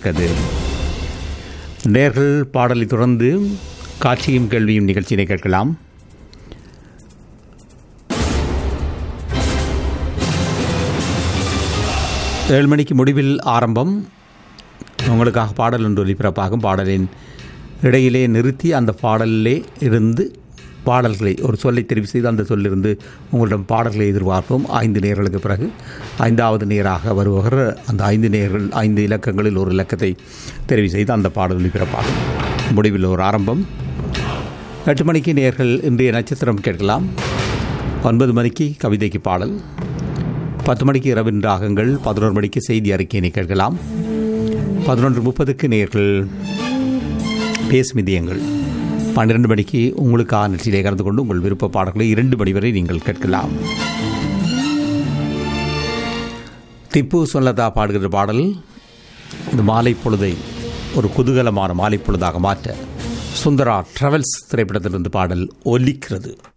கேட்கது நேர்கள் பாடலை தொடர்ந்து காட்சியும் கேள்வியும் நிகழ்ச்சியினை கேட்கலாம் ஏழு மணிக்கு முடிவில் ஆரம்பம் உங்களுக்காக பாடல் ஒன்று ஒலிபரப்பாகும் பாடலின் இடையிலே நிறுத்தி அந்த பாடலிலே இருந்து பாடல்களை ஒரு சொல்லை தெரிவு செய்து அந்த சொல்லிருந்து உங்களிடம் பாடல்களை எதிர்பார்ப்போம் ஐந்து நேர்களுக்கு பிறகு ஐந்தாவது நேராக வருவவர் அந்த ஐந்து நேர்கள் ஐந்து இலக்கங்களில் ஒரு இலக்கத்தை தெரிவு செய்து அந்த பாடல் ஒலிபரப்பாகும் முடிவில் ஒரு ஆரம்பம் எட்டு மணிக்கு நேர்கள் இன்றைய நட்சத்திரம் கேட்கலாம் ஒன்பது மணிக்கு கவிதைக்கு பாடல் பத்து மணிக்கு இரவின் ராகங்கள் பதினோரு மணிக்கு செய்தி அறிக்கையினை கேட்கலாம் பதினொன்று முப்பதுக்கு நேர்கள் பேசுமிதியங்கள் பன்னிரண்டு மணிக்கு உங்களுக்கான நிகழ்ச்சியிலே கலந்து கொண்டு உங்கள் விருப்ப பாடல்களை இரண்டு மணி வரை நீங்கள் கேட்கலாம் திப்பு சொல்லதா பாடுகிற பாடல் இந்த மாலை பொழுதை ஒரு குதூகலமான மாலை பொழுதாக மாற்ற சுந்தரா டிராவல்ஸ் திரைப்படத்திலிருந்து பாடல் ஒலிக்கிறது